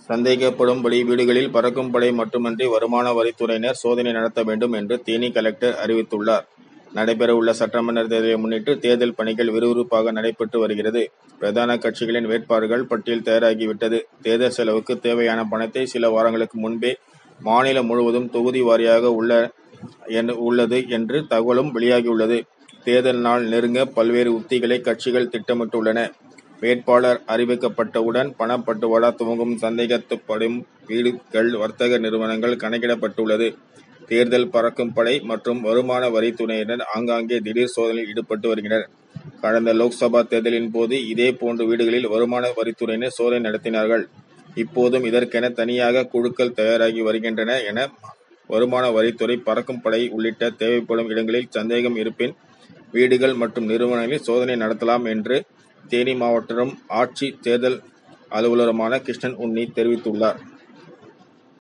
சந்தேகப்படும்படி வீடுகளில் பறக்கும் படை மட்டுமன்றி வருமான வரித்துறையினர் சோதனை நடத்த வேண்டும் என்று தேனி கலெக்டர் அறிவித்துள்ளார். நடைபெறவுள்ள சட்டமன்ற தேர்தலை முன்னிட்டு தேர்தல் பணிகள் விறுவிறுப்பாக நடைபெற்று வருகிறது. பிரதான கட்சிகளின் வேட்பாளர்கள் பட்டியல் தயாராகிவிட்டது. தேர்தல் செலவுக்கு தேவையான பணத்தை சில வாரங்களுக்கு முன்பே மாநிலம் முழுவதும் தொகுதி வாரியாக உள்ளது என்று தகவலும் வெளியாகியுள்ளது. தேர்தல் நாள் நெருங்க பல்வேறு உத்திகளை கட்சிகள் திட்டமிட்டுள்ளன. வேட்பாளர் அறிவிக்கப்பட்டவுடன் பணப்பட்டுவாடா துவங்கும் சந்தேகப்படும் வீடுகள், வர்த்தக நிறுவனங்கள் கணக்கிடப்பட்டுள்ளது. தேர்தல் பறக்கும் படை மற்றும் வருமான வரித்துறையினர் ஆங்காங்கே திடீர் சோதனையில் ஈடுபட்டு வருகின்றனர். கடந்த லோக்சபா தேர்தலின் போது இதே போன்று வீடுகளில் வருமான வரித்துறையினர் சோதனை நடத்தினார்கள். இப்போதும் இதற்கென தனியாக குழுக்கள் தயாராகி வருகின்றன என வருமான வரித்துறை, பறக்கும் படை உள்ளிட்ட தேவைப்படும் இடங்களில் சந்தேகம் இருப்பின் வீடுகள் மற்றும் நிறுவனங்களில் சோதனை நடத்தலாம் என்று தேனி மாவட்ட ஆட்சி தேர்தல் அலுவலருமான கிருஷ்ணன் உன்னி தெரிவித்துள்ளார்.